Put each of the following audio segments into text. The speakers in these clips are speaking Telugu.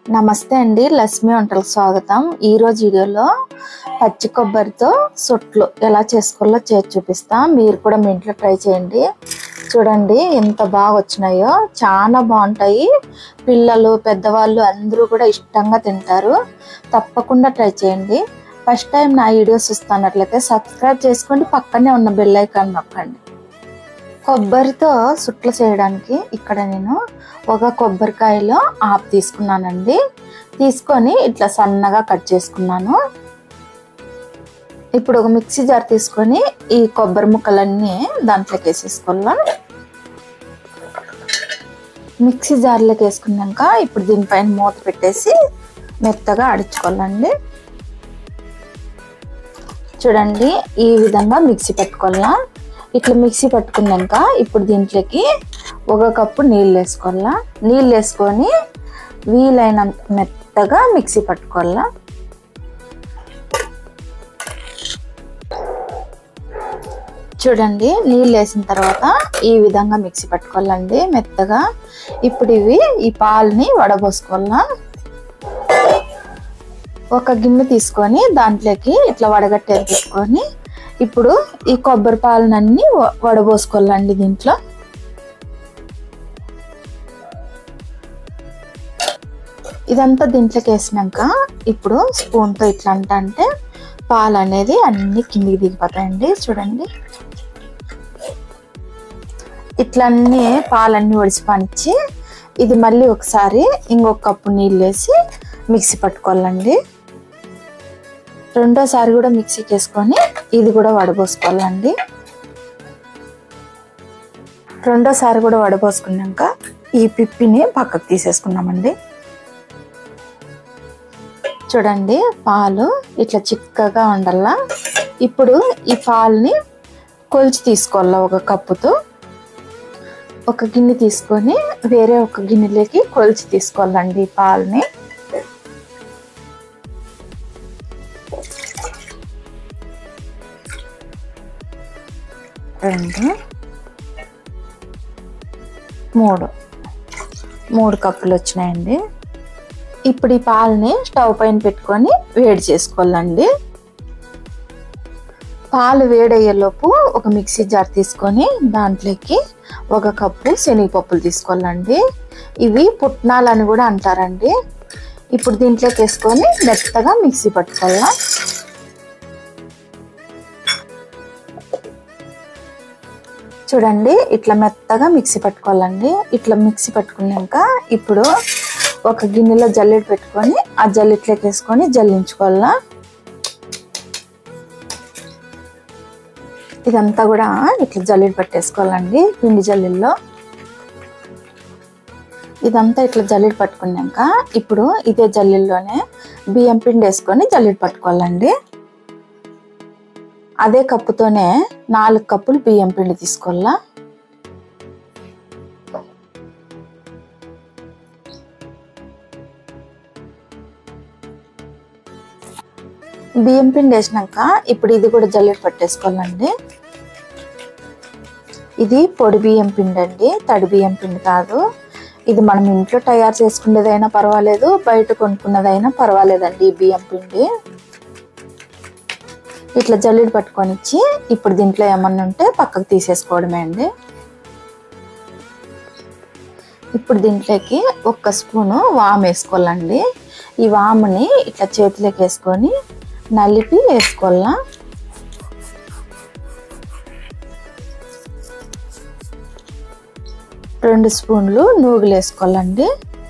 నమస్తే అండి లక్ష్మి వంటలకు స్వాగతం ఈ రోజు వీడియోలో పచ్చి కొబ్బరితో సొట్లు ఎలా చేసుకోవాలో చేసి చూపిస్తా మీరు కూడా మీ ఇంట్లో ట్రై చేయండి చూడండి ఎంత బాగా వచ్చినాయో చాలా బాగుంటాయి పిల్లలు పెద్దవాళ్ళు అందరూ కూడా ఇష్టంగా తింటారు తప్పకుండా ట్రై చేయండి ఫస్ట్ టైం నా వీడియోస్ చూస్తున్నట్లయితే సబ్స్క్రైబ్ చేసుకోండి పక్కనే ఉన్న బెల్ ఐకాన్ నొక్కండి కొబ్బరితో సుట్లు చేయడానికి ఇక్కడ నేను ఒక కొబ్బరికాయలో ఆపు తీసుకున్నానండి తీసుకొని ఇట్లా సన్నగా కట్ చేసుకున్నాను ఇప్పుడు ఒక మిక్సీ జార్ తీసుకొని ఈ కొబ్బరి ముక్కలన్నీ దాంట్లోకి వేసేసుకోవాలా మిక్సీ జార్లోకి వేసుకున్నాక ఇప్పుడు దీనిపైన మూత పెట్టేసి మెత్తగా అడుచుకోవాలండి చూడండి ఈ విధంగా మిక్సీ పెట్టుకోవాలా ఇట్లా మిక్సీ పట్టుకున్నాక ఇప్పుడు దీంట్లోకి ఒక కప్పు నీళ్ళు వేసుకోవాలా నీళ్ళు వేసుకొని వీలైనంత మెత్తగా మిక్సీ పట్టుకోవాలా చూడండి నీళ్ళు వేసిన తర్వాత ఈ విధంగా మిక్సీ పట్టుకోవాలండి మెత్తగా ఇప్పుడు ఇవి ఈ పాలని వడబోసుకోవాలా ఒక గిన్నె తీసుకొని దాంట్లోకి ఇట్లా వడగట్టేది పెట్టుకొని ఇప్పుడు ఈ కొబ్బరి పాలనన్నీ వడబోసుకోవాలండి దీంట్లో ఇదంతా దీంట్లోకి వేసినాక ఇప్పుడు స్పూన్తో ఇట్లా అంట అంటే పాలు అనేది అన్ని కిందికి దిగిపోతాయండి చూడండి ఇట్లా అన్ని పాలన్నీ ఒడిసిపానిచ్చి ఇది మళ్ళీ ఒకసారి ఇంకొక కప్పు నీళ్ళు వేసి మిక్సీ పట్టుకోవాలండి రెండోసారి కూడా మిక్సీకి వేసుకొని ఇది కూడా వడబోసుకోవాలండి రెండోసారి కూడా వడబోసుకున్నాక ఈ పిప్పిని పక్కకు తీసేసుకున్నామండి చూడండి పాలు ఇట్లా చిక్కగా ఉండాలా ఇప్పుడు ఈ పాలని కొలిచి తీసుకోవాలా ఒక కప్పుతో ఒక గిన్నె తీసుకొని వేరే ఒక గిన్నెలోకి కొలిచి తీసుకోవాలండి ఈ పాలని రెండు మూడు మూడు కప్పులు వచ్చినాయండి ఇప్పుడు ఈ పాలని స్టవ్ పైన పెట్టుకొని వేడి చేసుకోవాలండి పాలు వేడయ్యేలోపు ఒక మిక్సీ జార్ తీసుకొని దాంట్లోకి ఒక కప్పు శనగపప్పులు తీసుకోవాలండి ఇవి పుట్నాలని కూడా అంటారండి ఇప్పుడు దీంట్లోకి వేసుకొని మెత్తగా మిక్సీ పట్టుకోవాలా చూడండి ఇట్లా మెత్తగా మిక్సీ పట్టుకోవాలండి ఇట్లా మిక్సీ పట్టుకున్నాక ఇప్పుడు ఒక గిన్నెలో జల్లెడ పెట్టుకొని ఆ జల్లెట్లోకి వేసుకొని జల్లించుకోవాలా ఇదంతా కూడా ఇట్లా జల్లెడ పెట్టేసుకోవాలండి పిండి జల్లెల్లో ఇదంతా ఇట్లా జల్లెడ పట్టుకున్నాక ఇప్పుడు ఇదే జల్లెల్లోనే బియ్యం పిండి వేసుకొని జల్లెడ పట్టుకోవాలండి అదే కప్పుతోనే నాలుగు కప్పులు బియ్యం పిండి తీసుకోవాలా బియ్యం పిండి వేసినాక ఇప్పుడు ఇది కూడా జల్లెడ పట్టేసుకోవాలండి ఇది పొడి బియ్యం పిండి అండి తడి బియ్యం పిండి కాదు ఇది మనం ఇంట్లో తయారు చేసుకునేదైనా పర్వాలేదు బయట కొనుక్కున్నదైనా పర్వాలేదండి ఈ బియ్యం పిండి ఇట్లా జల్లెడ పట్టుకొని ఇచ్చి ఇప్పుడు దీంట్లో ఏమన్నా ఉంటే పక్కకు తీసేసుకోవడమే అండి ఇప్పుడు దీంట్లోకి ఒక్క స్పూను వామ్ వేసుకోవాలండి ఈ వాముని ఇట్లా చేతిలోకి వేసుకొని నలిపి వేసుకోవాలా రెండు స్పూన్లు నూగులు వేసుకోవాలండి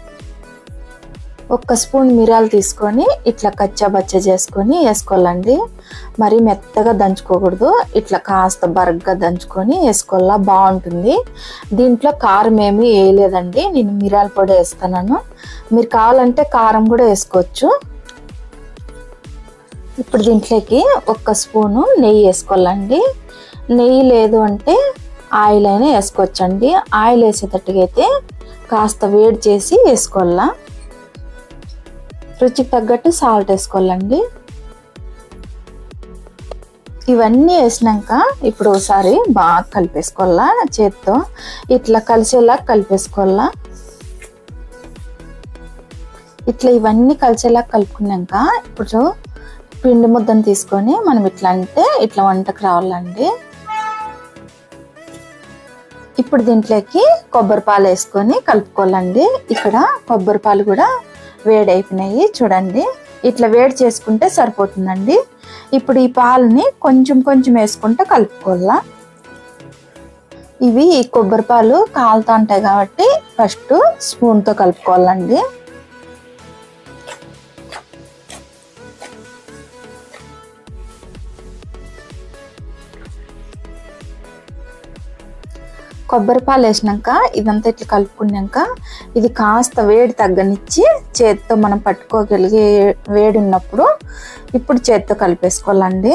ఒక్క స్పూన్ మిరియాలు తీసుకొని ఇట్లా కచ్చా బచ్చ చేసుకొని వేసుకోవాలండి మరి మెత్తగా దంచుకోకూడదు ఇట్లా కాస్త బరగ్గా దంచుకొని వేసుకోవాలా బాగుంటుంది దీంట్లో కారం ఏమీ వేయలేదండి నేను మిరియాల పొడి వేస్తున్నాను మీరు కావాలంటే కారం కూడా వేసుకోవచ్చు ఇప్పుడు దీంట్లోకి ఒక్క స్పూను నెయ్యి వేసుకోవాలండి నెయ్యి లేదు అంటే ఆయిల్ అయినా వేసుకోవచ్చండి ఆయిల్ వేసేటట్టుగా అయితే కాస్త వేడి చేసి వేసుకోవాలా రుచికి తగ్గట్టు సాల్ట్ వేసుకోవాలండి ఇవన్నీ వేసినాక ఇప్పుడు ఒకసారి బాగా కలిపేసుకోవాలా చేత్తో ఇట్లా కలిసేలా కలిపేసుకోవాలా ఇట్లా ఇవన్నీ కలిసేలా కలుపుకున్నాక ఇప్పుడు పిండి ముద్దను తీసుకొని మనం ఇట్లా అంటే ఇట్లా వంటకు రావాలండి ఇప్పుడు దీంట్లోకి కొబ్బరి పాలు వేసుకొని కలుపుకోవాలండి ఇక్కడ కొబ్బరి పాలు కూడా వేడి అయిపోయినాయి చూడండి ఇట్లా వేడి చేసుకుంటే సరిపోతుందండి ఇప్పుడు ఈ పాలని కొంచెం కొంచెం వేసుకుంటే కలుపుకోవాలా ఇవి ఈ కొబ్బరి పాలు కాలుతా ఉంటాయి కాబట్టి ఫస్ట్ స్పూన్తో కలుపుకోవాలండి కొబ్బరి పాలు వేసినాక ఇదంతా ఇట్లా కలుపుకున్నాక ఇది కాస్త వేడి తగ్గనిచ్చి చేతితో మనం పట్టుకోగలిగే వేడి ఉన్నప్పుడు ఇప్పుడు చేతితో కలిపేసుకోవాలండి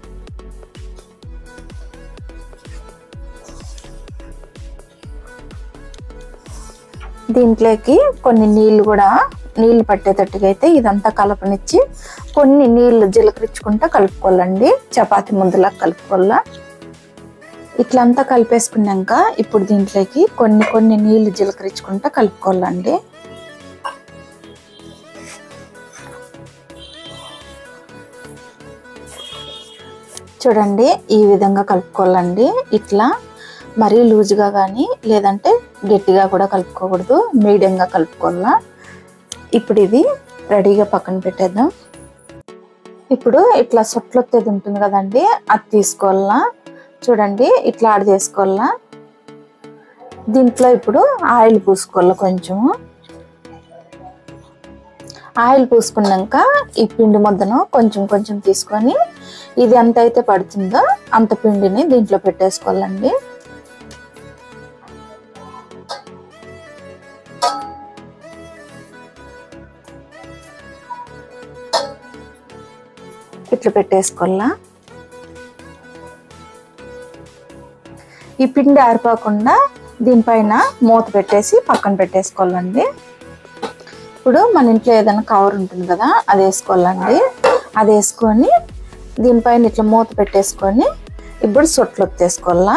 దీంట్లోకి కొన్ని నీళ్ళు కూడా నీళ్ళు పట్టేటట్టుగా అయితే ఇదంతా కలపనిచ్చి కొన్ని నీళ్ళు జీలకరించుకుంటా కలుపుకోవాలండి చపాతి ముద్దలా కలుపుకోవాలా ఇట్లంతా కలిపేసుకున్నాక ఇప్పుడు దీంట్లోకి కొన్ని కొన్ని నీళ్లు జీలకరించుకుంటా కలుపుకోవాలండి చూడండి ఈ విధంగా కలుపుకోవాలండి ఇట్లా మరీ లూజ్గా కానీ లేదంటే గట్టిగా కూడా కలుపుకోకూడదు మీడియంగా కలుపుకోవాలా ఇప్పుడు ఇది రెడీగా పక్కన పెట్టేద్దాం ఇప్పుడు ఇట్లా సొట్లొత్తేది ఉంటుంది కదండి అది తీసుకోవాలా చూడండి ఇట్లా ఆడ చేసుకోవాలా దీంట్లో ఇప్పుడు ఆయిల్ పూసుకోవాలి కొంచెము ఆయిల్ పూసుకున్నాక ఈ పిండి ముద్దను కొంచెం కొంచెం తీసుకొని ఇది ఎంత అయితే పడుతుందో అంత పిండిని దీంట్లో పెట్టేసుకోవాలండి ఇట్లా పెట్టేసుకోవాలా ఈ పిండి ఆరిపోకుండా దీనిపైన మూత పెట్టేసి పక్కన పెట్టేసుకోవాలండి ఇప్పుడు మన ఇంట్లో ఏదైనా కవర్ ఉంటుంది కదా అది వేసుకోవాలండి అది వేసుకొని దీనిపైన ఇట్లా మూత పెట్టేసుకొని ఇప్పుడు సొట్లు ఒత్తేసుకోవాలా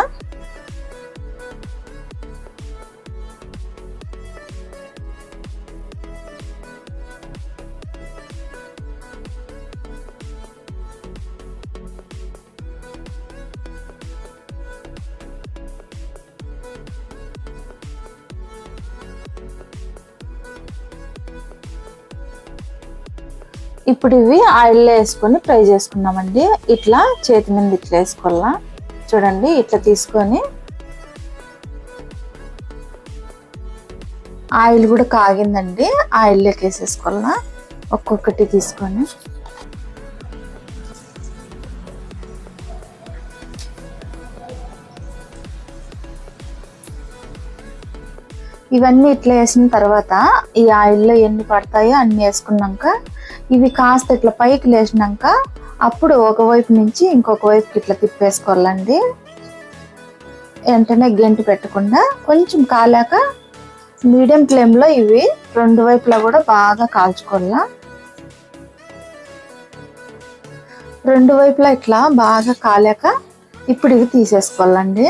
ఇప్పుడు ఇవి ఆయిల్లో వేసుకొని ఫ్రై చేసుకున్నామండి ఇట్లా చేతి మీద ఇట్లా వేసుకోవాలా చూడండి ఇట్లా తీసుకొని ఆయిల్ కూడా కాగిందండి ఆయిల్లోకి వేసేసుకోవాలా ఒక్కొక్కటి తీసుకొని ఇవన్నీ ఇట్లా వేసిన తర్వాత ఈ ఆయిల్లో ఎన్ని పడతాయో అన్ని వేసుకున్నాక ఇవి కాస్త ఇట్లా పైకి లేచినాక అప్పుడు ఒకవైపు నుంచి ఇంకొక వైపుకి ఇట్లా తిప్పేసుకోవాలండి వెంటనే గెంటి పెట్టకుండా కొంచెం కాలాక మీడియం ఫ్లేమ్లో ఇవి రెండు వైపులా కూడా బాగా కాల్చుకోవాలా రెండు వైపులా ఇట్లా బాగా కాలాక ఇప్పుడు ఇవి తీసేసుకోవాలండి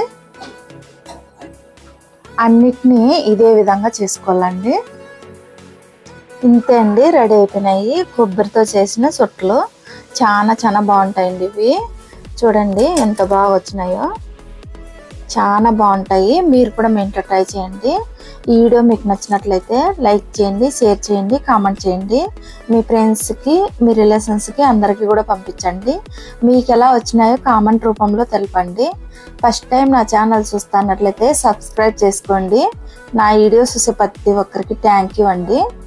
అన్నిటినీ ఇదే విధంగా చేసుకోవాలండి ఇంతే అండి రెడీ అయిపోయినాయి కొబ్బరితో చేసిన సొట్లు చాలా చాలా బాగుంటాయండి ఇవి చూడండి ఎంత బాగా వచ్చినాయో చాలా బాగుంటాయి మీరు కూడా మీ ఇంట్లో ట్రై చేయండి ఈ వీడియో మీకు నచ్చినట్లయితే లైక్ చేయండి షేర్ చేయండి కామెంట్ చేయండి మీ ఫ్రెండ్స్కి మీ రిలేషన్స్కి అందరికీ కూడా పంపించండి మీకు ఎలా వచ్చినాయో కామెంట్ రూపంలో తెలపండి ఫస్ట్ టైం నా ఛానల్ చూస్తున్నట్లయితే సబ్స్క్రైబ్ చేసుకోండి నా వీడియోస్ చూసే ప్రతి ఒక్కరికి థ్యాంక్ యూ అండి